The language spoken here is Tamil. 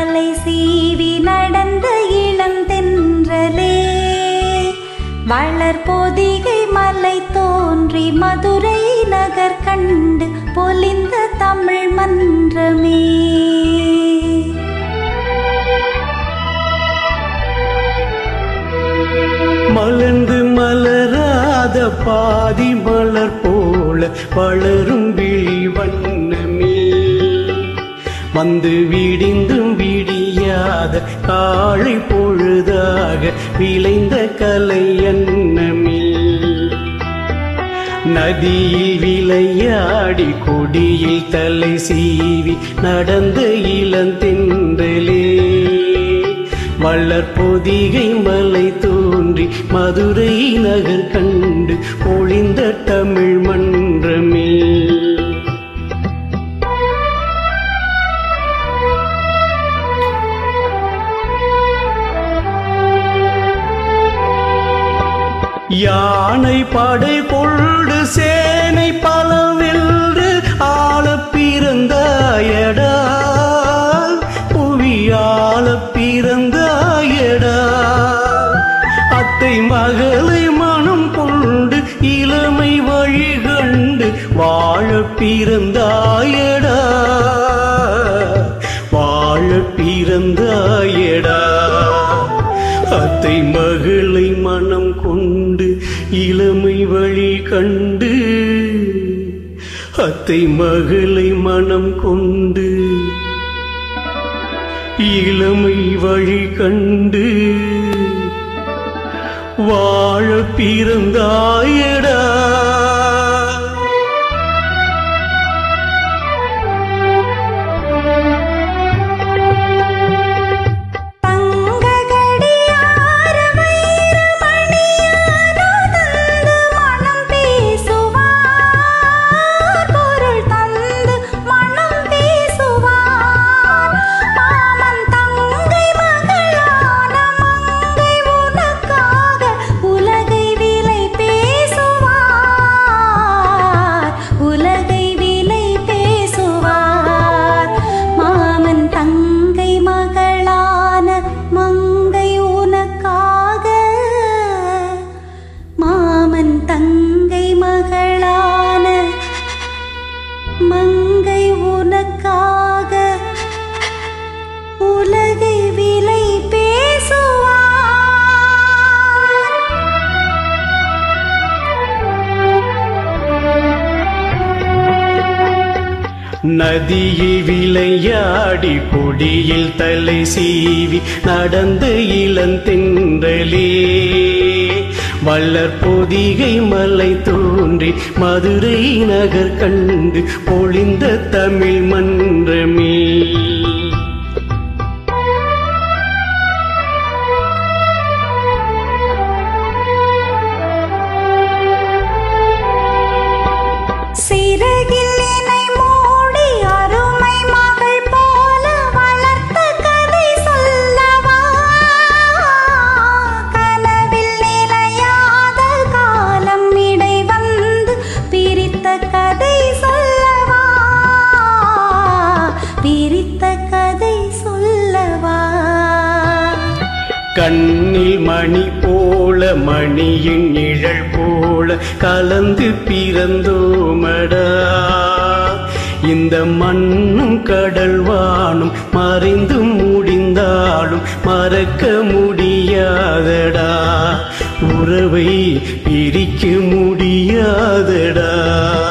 தலை சீவி நடந்த இளந்தென்றலே வளர் பொதிகை மலை தோன்றி மதுரை நகர் கண்டு பொலிந்த தமிழ் மன்றமே மலர்ந்து மலராத பாதி மலர் போல வளரும் விழி வண்ணமே வந்து விடிந்தும் விடியாத காலை பொழுதாக விளைந்த கலை எண்ணமே நதியில் விளையாடி கொடியில் தலை சீவி நடந்த இளந்தென்றலே வள்ளற் பொதிகை மலை தோன்றி மதுரை நகர் கண்டு பொழிந்த தமிழ் மன்றமே யானை படை கொண்டு சேனை பலவென்று ஆள பிறந்தாயடா புவியாள பிறந்தாயடா அத்தை மகளை மனம் கொண்டு இளமை வழி கண்டு வாழ பிறந்தாயடா வாழ பிறந்தாயடா அத்தை மகளை மனம் கொண்டு இளமை வழி கண்டு அத்தை மகளை மனம் கொண்டு இளமை வழி கண்டு வாழ பிறந்தாயடா தங்ககடியார வைரமணியாரோ தந்து மனம் பேசுவார் பொருள் தந்து மனம் பேசுவார் மாமன் தங்கை மகளான மங்கை உனக்காக உலகை விலை பேசுவார் உலகை விலை பேசுவார் மாமன் தங்கை மகளான மங்கை உனக்காக மாமன் தங்கை மகளான மங்கை உனக்காக உலகை விலை பேசுவார் நதியில் விளையாடி கொடியில் தலை சீவி நடந்த இளந்தென்றலே வள்ளற் பொதிகை மலை தோன்றி மதுரை நகர் கண்டு பொழிந்த தமிழ் மன்றமே சிறகில் இணை மூடி அருமை மகள் போல வளர்த்த கதை சொல்லவா கனவில் நிலையாத காலம் இடை வந்து பிரித்த கதை சொல்லவா பிரித்த கதை சொல்லவா கண்ணில் மணி போல மணியின் நிழல் போல கலந்து பிறந்தோமடா இந்த மண்ணும் கடல் வானும் மறைந்து முடிந்தாலும் மறக்க முடியாதடா உறவை பிரிக்க முடியாதடா